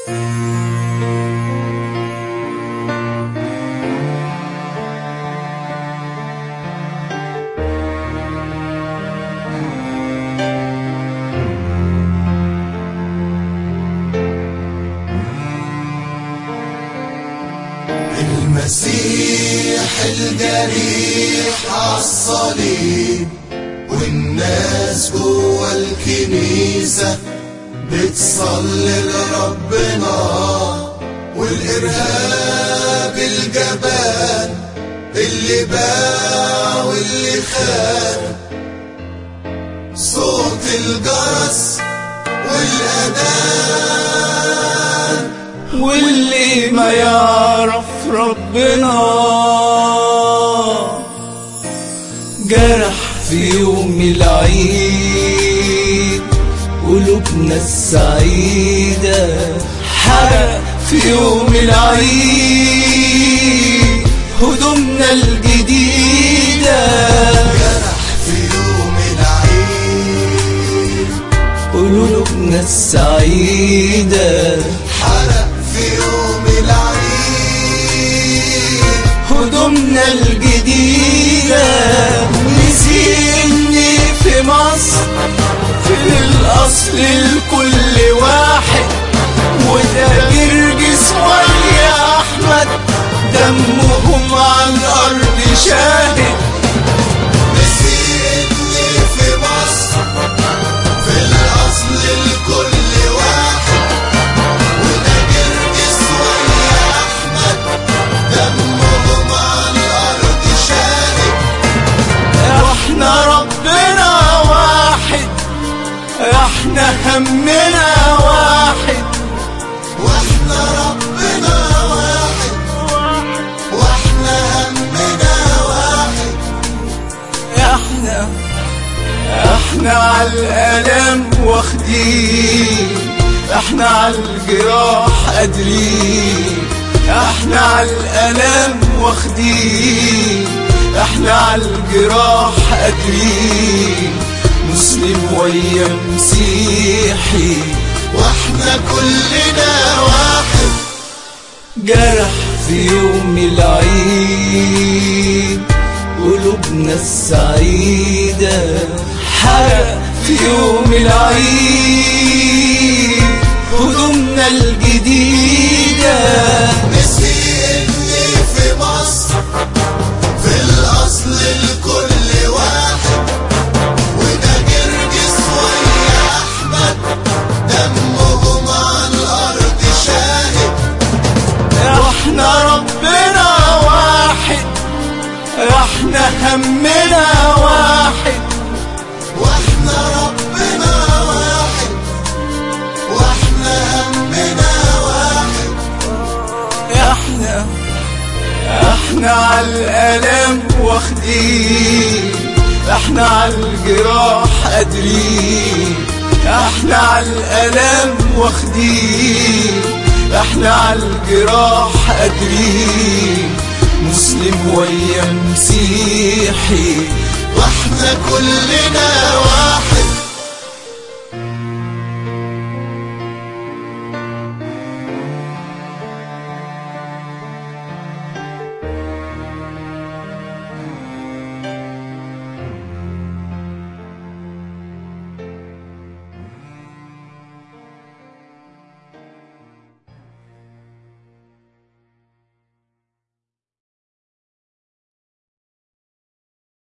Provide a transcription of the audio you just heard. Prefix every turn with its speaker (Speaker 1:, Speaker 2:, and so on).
Speaker 1: المسيح الجريح عالصليب والناس جوا الكنيسة بتصلي لربنا والإرهاب الجبان اللي باع واللي خان صوت الجرس والأذان
Speaker 2: واللي ما يعرف ربنا جرح في يوم العيد قلوبنا السعيدة حرق في يوم العيد هدومنا الجديدة
Speaker 1: جرح في يوم العيد
Speaker 2: قلوبنا السعيدة
Speaker 1: حرق في يوم العيد
Speaker 2: هدومنا الجديدة نسيني في مصر في الأصل لكل واحد وده جرجس ويا أحمد دمهم على الأرض شاهد
Speaker 1: نسيتني في مصر في الأصل لكل واحد وده جرجس ويا أحمد دمهم على الأرض شاهد
Speaker 2: احنا ربنا واحد احنا همنا واحد
Speaker 1: واحنا ربنا واحد واحنا همنا واحد
Speaker 2: احنا احنا على الالم واخدين احنا على الجراح قادرين احنا على الالم واخدين احنا على الجراح قادرين مسلم ويا مسيحي
Speaker 1: واحنا كلنا واحد
Speaker 2: جرح في يوم العيد قلوبنا السعيدة حرق في يوم العيد هدومنا الجديدة
Speaker 1: نسيتني في مصر في الأصل لكل واحد وده جرجس ويا أحمد دمهم على الأرض شاهد
Speaker 2: احنا ربنا واحد احنا همنا واحد
Speaker 1: واحنا ربنا واحد واحنا همنا واحد
Speaker 2: احنا احنا على الالم واخدين احنا على الجراح قادرين احنا على الالم واخدين احنا على الجراح قادرين مسلم ويا مسيحي
Speaker 1: واحنا كلنا واحد